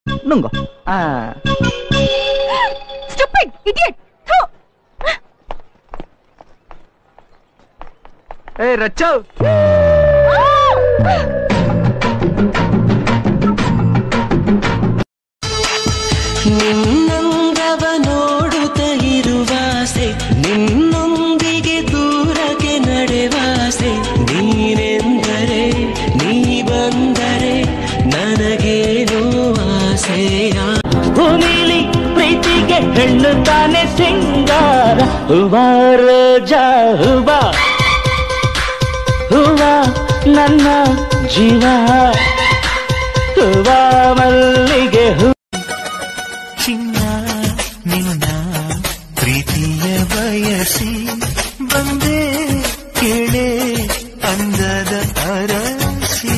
ನುಂಗು ಆ stupid idiot ಏ ರಚ್ಚು ನಿನ್ನಂದವ ನೋಡುತ್ತ ಇರುವಾಸೆ ನಿನ್ನೊಂದಿಗೆ ದೂರಕ್ಕೆ ನಡೆವಾಸೆ ನೀನೆಂದರೆ ನೀ ಬಂದರೆ ನನಗೇನೋ ಆಸೆಯ ಭೂಮಿಲಿ ಪ್ರೀತಿಗೆ ಹೆಣ್ಣು ತಾನೆ ಸಿಂಗಾರ ಹೂವ ರೋಜಾ ಹೂವ ಹೂವ ನನ್ನ ಜೀವ ಹೂವ ಮಲ್ಲಿಗೆ ಹೂ ಚಿನ್ನ ನಿನ್ನ ಪ್ರೀತಿಯ ಬಯಸಿ ಬಂದೆ ಕೇಳೆ ಅಂದದ ಅರಸಿ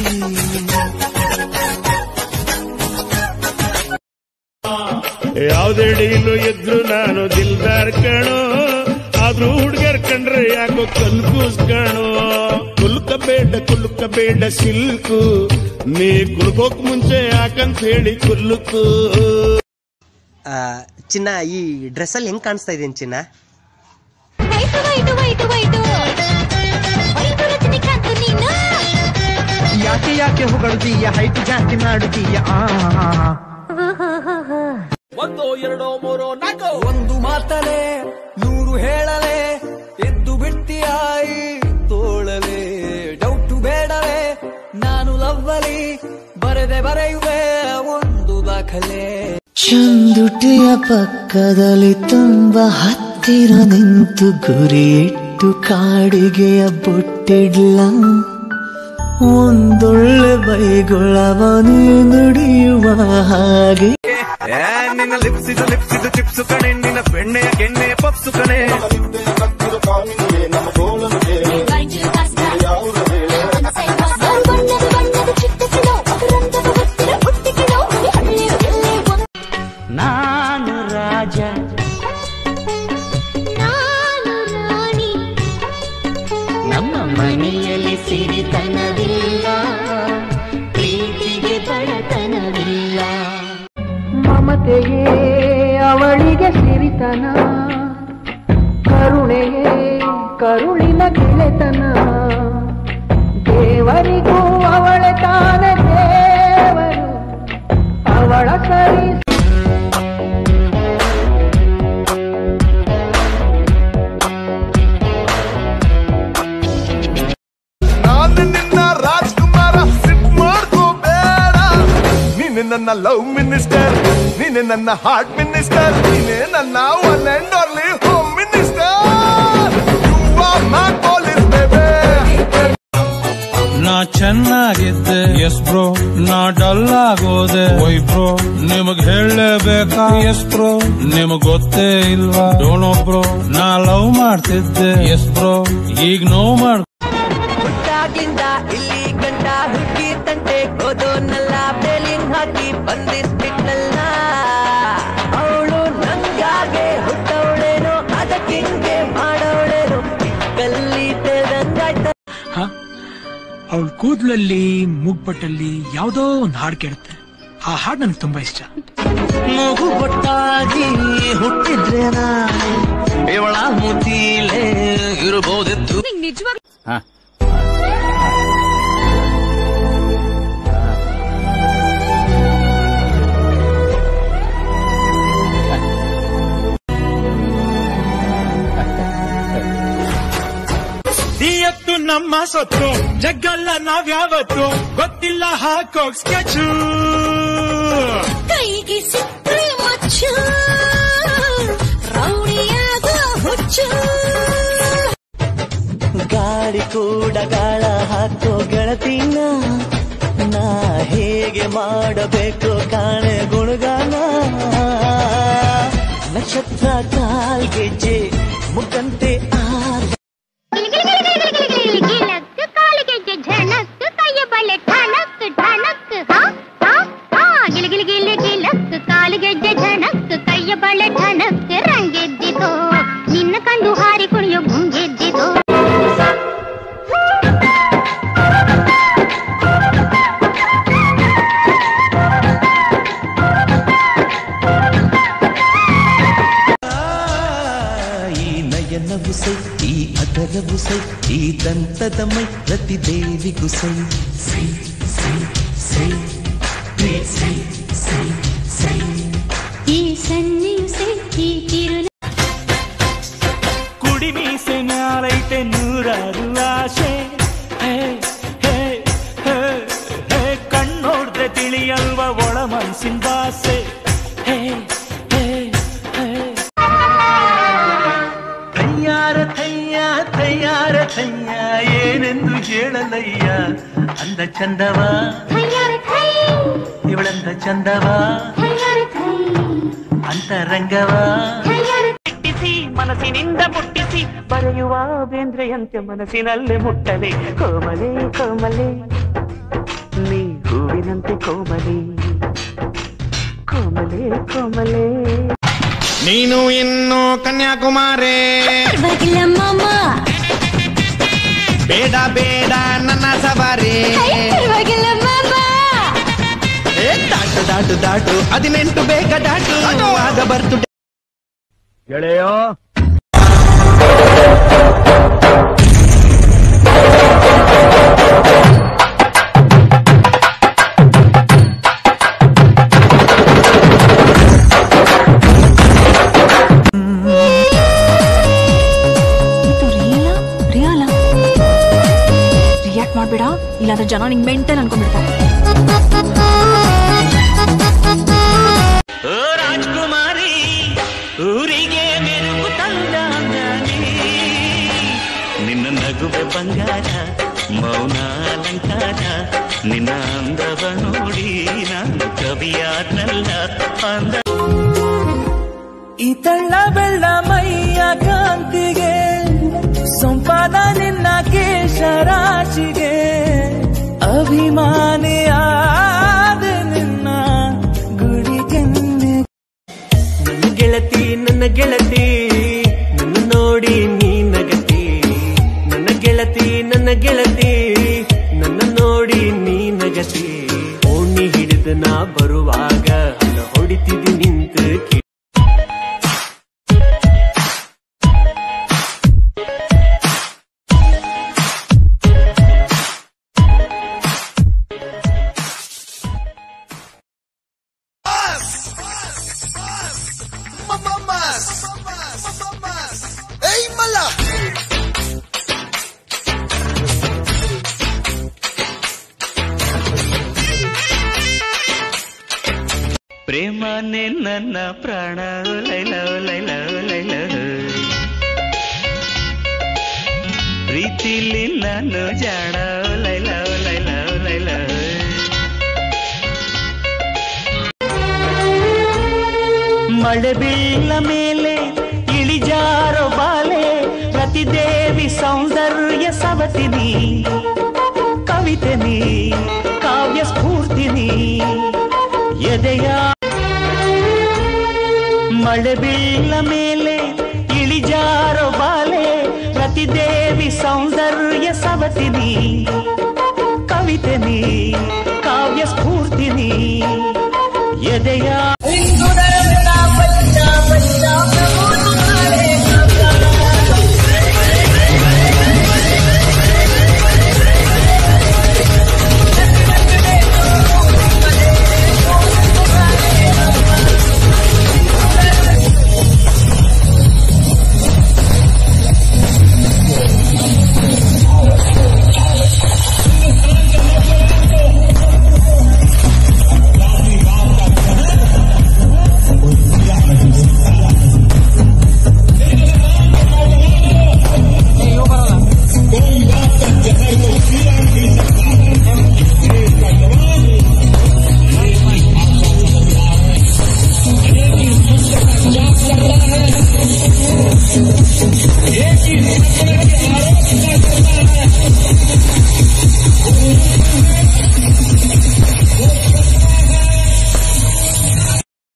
ಯಾವ್ದೇ ಡೀಲು ಎದ್ರು ನಾನು ದಿಲ್ದಾರ್ ಕಣೋ ಆದ್ರೂ ಹುಡ್ಗರ್ ಕಂಡ್ರೆ ಯಾಕೋ ಕನ್ಫ್ಯೂಸ್ ಕಣೋ ಕುಲ್ಕಬೇಡ ಕುಲ್ಕಬೇಡ ಸಿಲ್ಕು ನೀ ಕುಲ್ಕೋಕ್ ಮುಂಚೆ ಯಾಕಂತ ಹೇಳಿ ಕುಲ್ಲುಕು ಚಿನ್ನ ಈ ಡ್ರೆಸ್ ಅಲ್ಲಿ ಹೆಂಗ್ ಕಾಣಿಸ್ತಾ ಇದ್ದೀನಿ ಚಿನ್ನ wait wait wait wait wait Rajinikanth ನೀನು ಯಾಕೆ ಯಾಕೆ ಹೊಗಳುತ್ತೀಯ ಹೈಟ್ ಜಾಸ್ತಿ ಮಾಡುತ್ತೀಯ ಆ ಒಂದು ಮಾತಲೆ ನೂರು ಹೇಳಲೆ ಎದ್ದು ಬಿಡ್ತೀಯಾಯಿ ತೋಳಲೆ ಡೌಟು ಬೇಡವೇ ನಾನು ಲವ್ವಲಿ ಬರೆದೆ ಬರೆಯುವೆ ಒಂದು ದಾಖಲೆ ಚಂದುಟಿಯ ಪಕ್ಕದಲ್ಲಿ ತುಂಬ ಹತ್ತಿರ ನಿಂತು ಗುರಿ ಇಟ್ಟು ಕಾಡಿಗೆಯ ಬೊಟ್ಟಿಡ್ಲ ಒಂದೊಳ್ಳೆ ಬೈಗೊಳವನು ನುಡಿಯುವ ಹಾಗೆ ನಿನ್ನ ಲಿಪ್ಸಿದು ಲಿಪ್ಸಿದು ಚಿಪ್ಸು ಕಣೆ ನಿನ್ನ ಬೆಣ್ಣೆಯ ಕೆಣ್ಣೆಯ ಪಪ್ಸು ಕಣೆ ಬಣ್ಣದ ಬಣ್ಣದ ಚಿಟ್ಟಕಿಲೋ ಮಕರಂದದ ಹೊತ್ತಿರ ಹುಟ್ಟಿಕಿಲೋ ಹಳ್ಳಿ ಎಲ್ಲೇ ಒಂದು ನಾನು ರಾಜ ನಾನು ರಾಣಿ ನಮ್ಮ ಮನೆಯಲ್ಲಿ ಸಿರಿತನವಿಲ್ಲ ಪ್ರೀತಿಗೆ ಬಡತನವಿಲ್ಲ ಮಮತೆಯೇ ಅವಳಿಗೆ ಸಿರಿತನ ಕರುಣೆಯೇ ಕರುಳಿನ ಗೆಳೆತನ ದೇವರಿಗೂ ಅವಳೆ ತಾನೆ ದೇವರು ಅವಳ ಸರಿ ನಾನು ನಿನ್ನ ರಾಜ್ಕುಮಾರ ಸಿಟ್ ಮಾಡ್ಕೋಬೇಡ ನೀನೆ ನನ್ನ ಲವ್ ಮಿನಿಸ್ಟರ್ ನೀನೆ ನನ್ನ ಹಾರ್ಟ್ ಮಿನಿಸ್ಟರ್ ನೀನೆ ನನ್ನ one and only home minister you are my police baby ನಾ ಚೆನ್ನಾಗಿದ್ದೆ ಎಸ್ ಬ್ರೋ ನಾ ಡಲ್ ಆಗೋದೆ ವೈ ಬ್ರೋ ನಿಮಗ್ ಹೇಳಲೇಬೇಕಾ ಎಸ್ ಬ್ರೋ ನಿಮಗ್ ಗೊತ್ತೇ ಇಲ್ವಾ ಡೋಣೋ ಬ್ರೋ ನಾ ಲವ್ ಮಾಡ್ತಿದ್ದೆ ಎಸ್ ಬ್ರೋ ಈಗ ನೋವು ಮಾಡ್ ಹುಟ್ಟಾಗ್ಲಿಂದ ಇಲ್ಲಿ ಗಂಟ ಹುಡುಗಿ ತಂಟೆ ಓದೋನಲ್ಲ ಬೇಲಿನ್ ಹಾಕಿ ಬಂದಿಸ್ಬಿಟ್ನಲ್ಲ ಅವಳು ನಂಗಾಗೆ ಹುಟ್ಟವಳೇನೋ ಅದಕ್ಕಿಂಗೆ ಮಾಡೋಳೇನೋ ಕಲ್ಲಿ ತೆರೆದಂಗಾಯ್ತ ಅವಳ ಕೂದಲಲ್ಲಿ ಮೂಗ್ಬಟ್ಟಲ್ಲಿ ಯಾವುದೋ ಒಂದು ಹಾಡು ಕೇಳುತ್ತೆ ಆ ಹಾಡು ನನಗೆ ತುಂಬಾ ಇಷ್ಟ ಮೂಗು ಬೊಟ್ಟಾಗಿ ಹುಟ್ಟಿದ್ರೆ ನಾನು ಇವಳ ಮುತೀಲೆ ಇರಬಹುದಿತ್ತು ನಿಂಗ್ ನಿಜವಾಗ ಇವತ್ತು ನಮ್ಮ ಸೊತ್ತು ಜಗ್ಗಲ್ಲ ನಾವ್ಯಾವತ್ತು ಗೊತ್ತಿಲ್ಲ ಹಾಕೋಕ್ ಸ್ಕೆಚು ಕೈಗೆ ಸಿಕ್ಕರೆ ಮಚ್ಚು ರೌಡಿಯಾದ ಹುಚ್ಚು ಗಾಳಿ ಕೂಡ ಗಾಳ ಹಾಕೋ ಗೆಳತಿನ ನಾ ಹೇಗೆ ಮಾಡಬೇಕು ಕಾಣೆ ಗುಣಗಾನ ನಕ್ಷತ್ರ ಕಾಲ್ಗೆಜ್ಜೆ ಮುಖಂತೆ ಆ ಗಿಲಕ್ ಕಾಲಿಗೆ ಝಣಕ್ ಕೈಯ ಬಳೆ ಠಣಕ್ ಠಣಕ್ ಹಾ ಹಾ ಹಾ ಗಿಲ ಗಿಲ ಗಿಲ ಗಿಲಕ್ ಕಾಲಿಗೆ ಝಣಕ್ ಕೈಯ ಬಳೆ ಠಣಕ್ ರಂಗೆದ್ದಿತೋ ನಿನ್ನ ಕಂಡು ಹಾರಿ ಕುಣಿಯೋ ಗುಂಗೆದ್ದಿತೋ ಅದರವು ಸೈ ಈ ಅದರವು ಸೈ ಈ ದಂತದ ಮೈ ಪ್ರತಿ ದೇವಿಗೂ ಸೈ ಸೈ ಸೈ ಸೈ ರೇ ಸೈ ಸೈ ಸೈ ಈ ಸನ್ನೆಯು ಸೈ ಈ ತಿರುಳ ಕುಡಿ ಮೀಸೆ ಮ್ಯಾಲೈತೆ ನೂರಾರು ಆಸೆ ಹೇ, ಹೇ, ಹೇ, ಹೇ, ಕಣ್ಣೋಡ್ದ್ರೆ ತಿಳಿಯಲ್ವ ಒಳ ಮನ್ಸಿನ ಭಾಷೆ ಹೇ, ಹೇ, ಹೇ. ತಯ್ಯಾರ ಥಯ್ಯ ತಯ್ಯಾರ ಥಯ್ಯ ಏನೆಂದು ಹೇಳಲಯ್ಯ ಅಂದ ಚಂದವ ಥಯ್ಯಾರ ಥೈ ಇವಳಂದ ಚಂದವ ಥಯ್ಯಾರ ಥೈ ಅಂತರಂಗವ ಥಯ್ಯಾರ ಮುಟ್ಟಿಸಿ ಮನಸ್ಸಿನಿಂದ ಮುಟ್ಟಿಸಿ ಬರೆಯುವ ಬೇಂದ್ರೆಯಂತೆ ಮನಸ್ಸಿನಲ್ಲೇ ಮುಟ್ಟಲೆ ಕೋಮಲೆ ಕೋಮಲೆ ನೀ ಹೂವಿನಂತೆ ಕೋಮಲೆ ಕೋಮಲೆ ಕೋಮಲೆ ನೀನು ಇನ್ನು ಕನ್ಯಾಕುಮಾರಿ ಪರವಾಗಿಲ್ಲ ಮಾಮ ಬೇಡ ಬೇಡ ನನ್ನ ಸವಾರಿ ಹೈ, ಪರವಾಗಿಲ್ಲ ಮಾಮ ಏ, ದಾಟು ದಾಟು ದಾಟು ಹದಿನೆಂಟು ಬೇಗ ದಾಟು ಆಗ ಬರ್ತು ಗೆಳೆಯೋ ಇದು ರಿಯಲಾ ರಿಯಲಾ ರಿಯಾಕ್ಟ್ ಮಾಡ್ಬೇಡ ಇಲ್ಲಾಂದ್ರೆ ಜನ ನಿಂಗೆ ಮೆಂಟಲ್ ಅನ್ಕೊಂಡ್ಬಿಡ್ತಾರೆ ಓ ರಾಜ್ಕುಮಾರಿ ಊರಿಗೆ ಮೆರುಗು ತಂದಾನಿ ನಿನ್ನ ನಗುವೆ ಬಂಗಾರ ಮೌನ ಅಲಂಕಾರ ನಿನ್ನ ಅಂದವ ನೋಡಿ ನಾನು ಕವಿಯಾದ್ನಲ್ಲ ಅಂದ ಈ ತಳ್ಳ ಬೆಳ್ಳ ಮೈಯ ಕಾಂತಿಗೆ ಸೊಂಪಾದ ನಿನ್ನ ಕೇಶರಾಶಿಗೆ ಅಭಿಮಾನಿಯಾದ ನಿನ್ನ ಗುಡಿ ಕೆನ್ನೆ ನನ್ನ ಗೆಳತಿ ನನ್ನ ಗೆಳತಿ ನನ್ನ ನೋಡಿ ನೀ ನಗತಿ ನನ್ನ ಗೆಳತಿ ನನ್ನ ಗೆಳತಿ ನನ್ನ ನೋಡಿ ನೀ ನಗತಿ ಓಣಿ ಹಿಡಿದು ನಾ ಬರುವಾಗ ಹಣ ಹೊಡಿತಿದ್ದು ನಿಂತು ಕಿ- ಪ್ರೇಮನೇ ನನ್ನ ಪ್ರಾಣ ಲೈಲ ಲೈಲ ಲೈಲ ಪ್ರೀತಿಲಿ ನಾನು ಜಾಣ ಲೈಲ ಲೈಲ ಲೈಲ ಮಳೆ ಬೀಳ ಮೇಲೆ ಇಳಿಜಾರೋ ಬಾಲೆ ಪ್ರತಿದೇವಿ ಸೌಂದರ್ಯ ಸವತಿನಿ ಕವಿತೆ ನೀ ಕಾವ್ಯ ಸ್ಫೂರ್ತಿನಿ ಎದೆಯ ಮಳೆ ಬೀಳ ಮೇಲೆ ಇಳಿಜಾರೋ ಬಾಲೆ ಪ್ರತಿದೇವಿ ಸೌಂದರ್ಯ ಸವತಿನಿ ಕವಿತೆ ನೀ ಕಾವ್ಯ ಸ್ಫೂರ್ತಿನಿ